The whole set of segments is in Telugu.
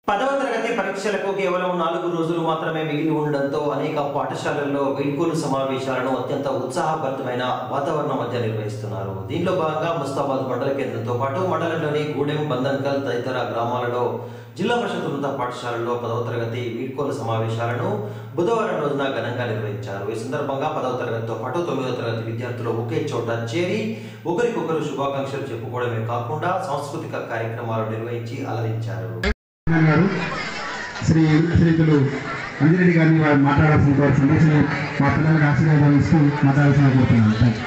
పదవ తరగతి పరీక్షలకు కేవలం నాలుగు రోజులు మాత్రమే మిగిలి ఉండడంతో అనేక పాఠశాలల్లో వీడ్కోలు సమావేశాలను అత్యంత ఉత్సాహభరితమైన వాతావరణం మధ్య నిర్వహిస్తున్నారు దీనిలో భాగంగా ముస్తాబాద్ మండల కేంద్రంతో పాటు మండలంలోని గూడెం బందన్కల్ తదితర గ్రామాలలో జిల్లా పరిషత్ ఉన్నత పాఠశాలలో పదవ తరగతి వీడ్కోలు సమావేశాలను బుధవారం రోజున ఘనంగా నిర్వహించారు ఈ సందర్భంగా పదవ తరగతితో పాటు తొమ్మిదవ తరగతి విద్యార్థులు ఒకే చోట చేరి ఒకరికొకరు శుభాకాంక్షలు చెప్పుకోవడమే కాకుండా సాంస్కృతిక కార్యక్రమాలు నిర్వహించి అలరించారు చైర్మన్ గారు శ్రీ శ్రీతులు అంజిరెడ్డి గారిని వారు మాట్లాడాల్సిన వారి సందేశం మా పిల్లలకు ఆశీర్వాదం ఇస్తూ మాట్లాడాల్సిన కోరుతున్నాను థాంక్స్.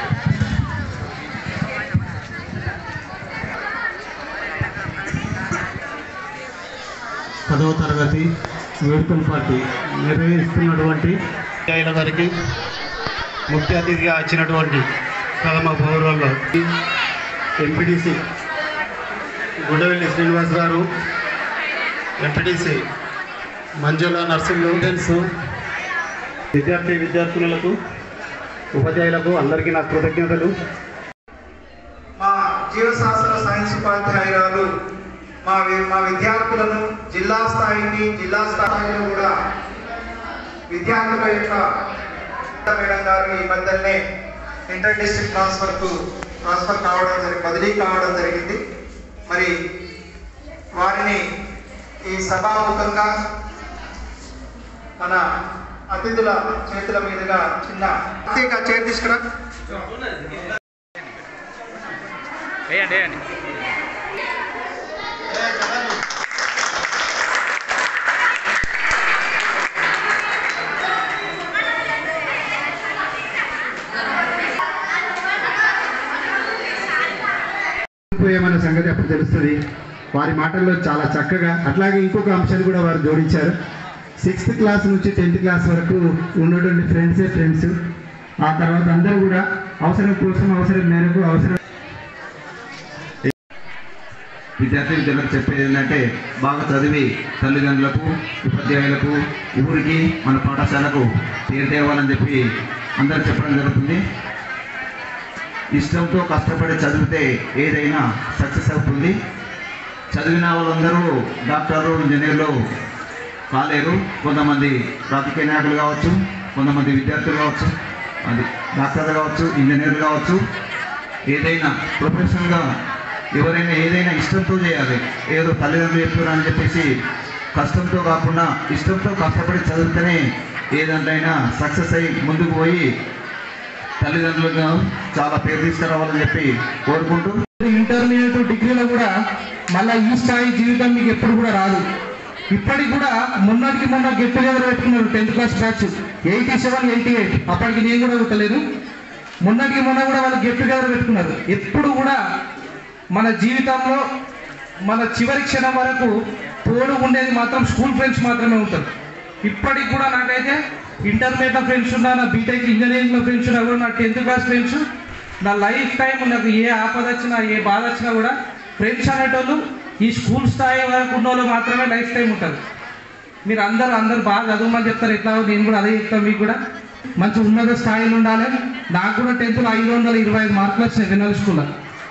పదవ తరగతి వేడుకల పార్టీ నిర్వహిస్తున్నటువంటి అయిన గారికి ముఖ్య అతిథిగా వచ్చినటువంటి ప్రథమ పౌరుల్లో ఎంపీటీసీ గుండవెల్లి శ్రీనివాస్ గారు ఎంపీటీసీ మంజుల నర్సింగ్ స్టూడెంట్స్ విద్యార్థి విద్యార్థులకు ఉపాధ్యాయులకు అందరికీ నా కృతజ్ఞతలు మా జీవశాస్త్ర సైన్స్ ఉపాధ్యాయురాలు మా వి- మా విద్యార్థులను జిల్లా స్థాయికి జిల్లా స్థాయిలో కూడా విద్యార్థుల యొక్క మేడం గారు ఈ మధ్యనే ఇంటర్ డిస్ట్రిక్ట్ ట్రాన్స్ఫర్కు ట్రాన్స్ఫర్ కావడం జరిగి బదిలీ కావడం జరిగింది మరి వారిని ఈ సభాముఖంగా మన అతిథుల చేతుల మీదుగా చిన్న ప్రత్యేక చేతి తీసుకురా వేయండి వేయండి ఏమన్న సంగతి అప్పుడు తెలుస్తుంది వారి మాటల్లో చాలా చక్కగా అట్లాగే ఇంకొక అంశాన్ని కూడా వారు జోడించారు సిక్స్త్ క్లాస్ నుంచి టెన్త్ క్లాస్ వరకు ఉన్నటువంటి ఫ్రెండ్సే ఫ్రెండ్స్ ఆ తర్వాత అందరూ కూడా అవసరం కోసం అవసరం మేరకు అవసరం విద్యార్థి విద్యార్థులకు చెప్పేది ఏంటంటే బాగా చదివి తల్లిదండ్రులకు ఉపాధ్యాయులకు ఊరికి మన పాఠశాలకు పేరు తేవాలని చెప్పి అందరూ చెప్పడం జరుగుతుంది ఇష్టంతో కష్టపడి చదివితే ఏదైనా సక్సెస్ అవుతుంది చదివిన వాళ్ళందరూ డాక్టర్లు ఇంజనీర్లు కాలేరు కొంతమంది రాజకీయ నాయకులు కావచ్చు కొంతమంది విద్యార్థులు కావచ్చు అది డాక్టర్లు కావచ్చు ఇంజనీర్లు కావచ్చు ఏదైనా ప్రొఫెషనల్గా ఎవరైనా ఏదైనా ఇష్టంతో చేయాలి ఏదో తల్లిదండ్రులు చెప్తున్నారు అని చెప్పేసి కష్టంతో కాకుండా ఇష్టంతో కష్టపడి చదివితేనే ఏదంటైనా సక్సెస్ అయ్యి ముందుకు పోయి తల్లిదండ్రులకు చాలా పేరు తీసుకురావాలని చెప్పి కోరుకుంటూ ఇంటర్మీడియట్ డిగ్రీలో కూడా మళ్ళీ ఈ స్థాయి జీవితం మీకు ఎప్పుడు కూడా రాదు ఇప్పటికి కూడా మొన్నటికి మొన్న గెట్ టుగెదర్ పెట్టుకున్నారు tenth class batch eighty seven eighty eight అప్పటికి నేను కూడా పుట్టలేదు మొన్నటికి మొన్న కూడా వాళ్ళు గెట్ టుగెదర్ పెట్టుకున్నారు ఎప్పుడు కూడా మన జీవితంలో మన చివరి క్షణం వరకు తోడు ఉండేది మాత్రం స్కూల్ ఫ్రెండ్స్ మాత్రమే ఉంటారు ఇప్పటికి కూడా నాకైతే ఇంటర్మీడియట్ ఫ్రెండ్స్ ఉన్నా నా బీటెక్ ఇంజనీరింగ్లో ఫ్రెండ్స్ ఉన్నా కూడా నా టెన్త్ క్లాస్ ఫ్రెండ్స్ నా లైఫ్ టైం నాకు ఏ ఆపద వచ్చినా ఏ బాధ వచ్చినా కూడా ఫ్రెండ్స్ అనేటోళ్ళు ఈ స్కూల్ స్థాయి వరకు ఉన్న వాళ్ళు మాత్రమే లైఫ్ టైం ఉంటారు మీరు అందరూ అందరూ బాగా చదవమని చెప్తారు ఎట్లా నేను కూడా అదే చెప్తాను మీకు కూడా మంచి ఉన్నత స్థాయిలో ఉండాలి నాకు కూడా టెన్త్లో ఐదు వందల ఇరవై ఐదు మార్కులు వచ్చినాయి వెన్నెల స్కూల్లో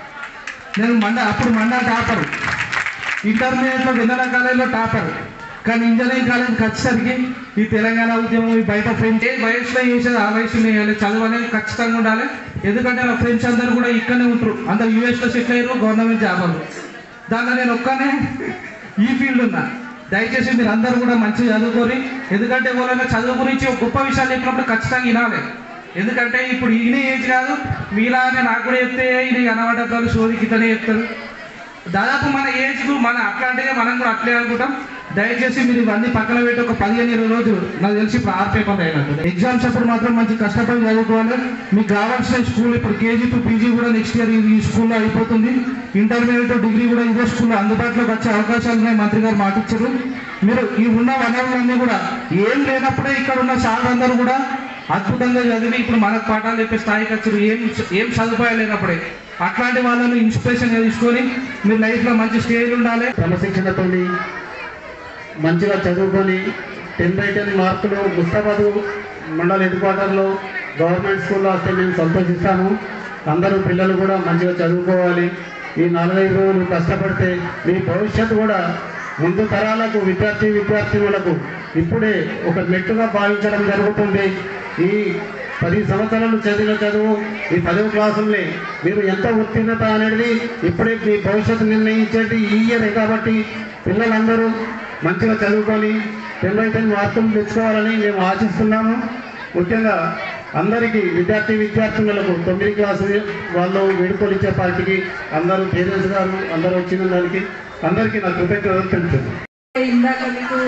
నేను మండ అప్పుడు మండ టాపర్ ఇంటర్మీడియట్లో వెన్నెల కాలేజీలో టాపర్ కానీ ఇంజనీరింగ్ కాలేజ్కి వచ్చేసరికి ఈ తెలంగాణ ఉద్యమం ఈ బయట ఫ్రెండ్స్ ఏ వయసులో చేసేది ఆ వయసులో చేయాలి చదువు అనేది ఖచ్చితంగా ఉండాలి ఎందుకంటే నా ఫ్రెండ్స్ అందరూ కూడా ఇక్కడనే ఉంటారు అందరు యూఎస్లో సెటిల్ అయ్యారు గవర్నమెంట్ జాబ్ వాళ్ళు దాంట్లో నేను ఒక్కనే ఈ ఫీల్డ్ ఉన్నా దయచేసి మీరు అందరూ కూడా మంచిగా చదువుకొని ఎందుకంటే ఎవరైనా చదువు గురించి ఒక గొప్ప విషయాలు చెప్పినప్పుడు ఖచ్చితంగా వినాలి ఎందుకంటే ఇప్పుడు ఈయన ఏజ్ కాదు మీలానే నాకు కూడా చెప్తే ఈయన కనబడ్డారు సోదికి ఇతనే చెప్తారు దాదాపు మన ఏజ్ మన అట్లాంటిదే మనం కూడా అట్లే అనుకుంటాం దయచేసి మీరు ఇవన్నీ పక్కన పెట్టి ఒక పదిహేను ఇరవై రోజులు నాకు తెలిసి ఇప్పుడు ఆరు పేపర్లు అయినట్టు ఎగ్జామ్స్ అప్పుడు మాత్రం మంచి కష్టపడి చదువుకోవాలి మీకు కావాల్సిన స్కూల్ ఇప్పుడు కేజీ టు పీజీ కూడా నెక్స్ట్ ఇయర్ ఈ స్కూల్లో అయిపోతుంది ఇంటర్మీడియట్ డిగ్రీ కూడా ఇదే స్కూల్లో అందుబాటులోకి వచ్చే అవకాశాలు ఉన్నాయి మంత్రి గారు మాటిచ్చారు మీరు ఈ ఉన్న వనరులన్నీ కూడా ఏం లేనప్పుడే ఇక్కడ ఉన్న సార్ అందరూ కూడా అద్భుతంగా చదివి ఇప్పుడు మనకు పాఠాలు చెప్పే స్థాయికి వచ్చారు ఏం ఏం సదుపాయాలు లేనప్పుడే అట్లాంటి వాళ్ళని ఇన్స్పిరేషన్గా తీసుకొని మీరు లైఫ్లో మంచి స్టేజ్ ఉండాలి క్రమశిక్షణతో మంచిగా చదువుకొని టెన్ బై టెన్ మార్కులు ముస్తాబాద్ మండల హెడ్ క్వార్టర్లో గవర్నమెంట్ స్కూల్లో వస్తే నేను సంతోషిస్తాను అందరూ పిల్లలు కూడా మంచిగా చదువుకోవాలి ఈ నాలుగైదు రోజులు కష్టపడితే మీ భవిష్యత్తు కూడా ముందు తరాలకు విద్యార్థి విద్యార్థినులకు ఇప్పుడే ఒక మెట్టుగా భావించడం జరుగుతుంది ఈ పది సంవత్సరాలు చదివిన చదువు ఈ పదవ క్లాసులే మీరు ఎంత ఉత్తీర్ణత అనేది ఇప్పుడే మీ భవిష్యత్తు నిర్ణయించేది ఈ ఇయరే కాబట్టి పిల్లలందరూ మంచిగా చదువుకొని టెన్ బై టెన్ మార్కులు తెచ్చుకోవాలని మేము ఆశిస్తున్నాము ముఖ్యంగా అందరికీ విద్యార్థి విద్యార్థినులకు తొమ్మిది క్లాసు వాళ్ళు వేడుకొలిచ్చే పార్టీకి అందరూ పేరెంట్స్ గారు అందరూ వచ్చిన దానికి అందరికీ నా కృతజ్ఞతలు తెలుపుతున్నాను ఇందాక మీకు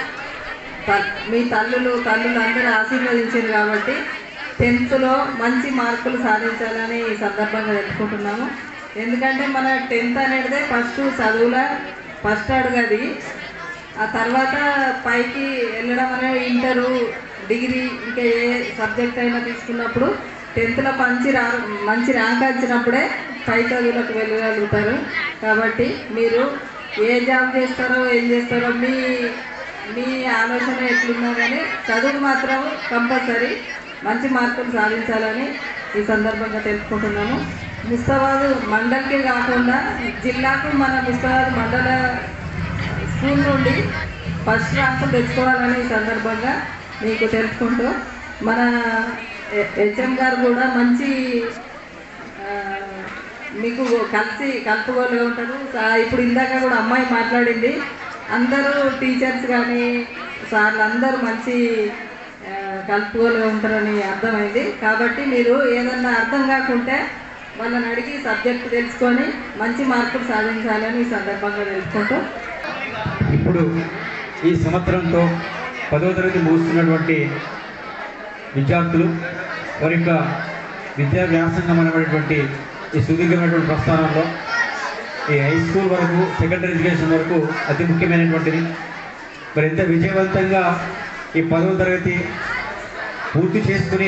త- మీ తల్లులు తల్లులు అందరూ ఆశీర్వదించారు కాబట్టి టెన్త్లో మంచి మార్కులు సాధించాలని ఈ సందర్భంగా తెలుసుకుంటున్నాము ఎందుకంటే మన టెన్త్ అనేది ఫస్ట్ చదువుల ఫస్ట్ అడుగు అది ఆ తర్వాత పైకి వెళ్ళడం అనేది ఇంటరు డిగ్రీ ఇంకా ఏ సబ్జెక్ట్ అయినా తీసుకున్నప్పుడు టెన్త్లో మంచి రా మంచి ర్యాంక్ వచ్చినప్పుడే పై చదువులకు వెళ్ళగలుగుతారు కాబట్టి మీరు ఏ జాబ్ చేస్తారో ఏం చేస్తారో మీ మీ ఆలోచన ఎట్లున్నా కానీ చదువు మాత్రం కంపల్సరీ మంచి మార్కులు సాధించాలని ఈ సందర్భంగా తెలుసుకుంటున్నాము ముస్తాబాద్ మండల్కే కాకుండా జిల్లాకు మన ముస్తాబాద్ మండల స్కూల్ నుండి ఫస్ట్ ర్యాంకులు తెచ్చుకోవాలని ఈ సందర్భంగా మీకు తెలుసుకుంటూ మన హెచ్ఎం గారు కూడా మంచి ఆ, మీకు కలిసి కలుపుగోలుగా ఉంటారు సా- ఇప్పుడు ఇందాక కూడా అమ్మాయి మాట్లాడింది అందరూ టీచర్స్ కానీ సార్లు అందరూ మంచి ఆ, కలుపుగోలుగా ఉంటారని అర్థమైంది కాబట్టి మీరు ఏదన్నా అర్థం కాకుంటే వాళ్ళని అడిగి సబ్జెక్ట్ తెలుసుకొని మంచి మార్కులు సాధించాలని ఈ సందర్భంగా తెలుసుకుంటూ ఇప్పుడు ఈ సంవత్సరంతో పదవ తరగతి ముగుస్తున్నటువంటి విద్యార్థులు వారి యొక్క విద్యా వ్యాసంగం అనేటువంటి ఈ సుదీర్ఘమైనటువంటి ప్రస్థానంలో ఈ హై స్కూల్ వరకు సెకండరీ ఎడ్యుకేషన్ వరకు అతి ముఖ్యమైనటువంటిది మరి ఎంత విజయవంతంగా ఈ పదవ తరగతి పూర్తి చేసుకుని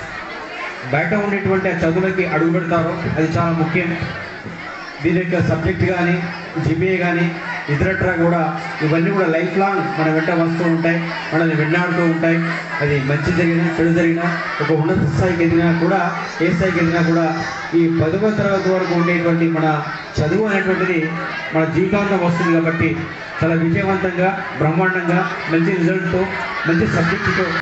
బయట ఉండేటువంటి ఆ చదువులకి అడుగు పెడతారో అది చాలా ముఖ్యం దీని యొక్క సబ్జెక్ట్ కానీ జిబిఏ కానీ ఇతరత్రా కూడా ఇవన్నీ కూడా లైఫ్ లాంగ్ మన వెంట వస్తూ ఉంటాయి మనల్ని వెన్నాడుతూ ఉంటాయి అది మంచి జరిగినా చెడు జరిగినా ఒక ఉన్నత స్థాయికి ఎదిగినా కూడా ఏ స్థాయికి ఎదిగినా కూడా ఈ పదవ తరగతి వరకు ఉండేటువంటి మన చదువు అనేటువంటిది మన జీవితాంతం వస్తుంది కాబట్టి చాలా విజయవంతంగా బ్రహ్మాండంగా మంచి రిజల్ట్తో మంచి సబ్జెక్టుతో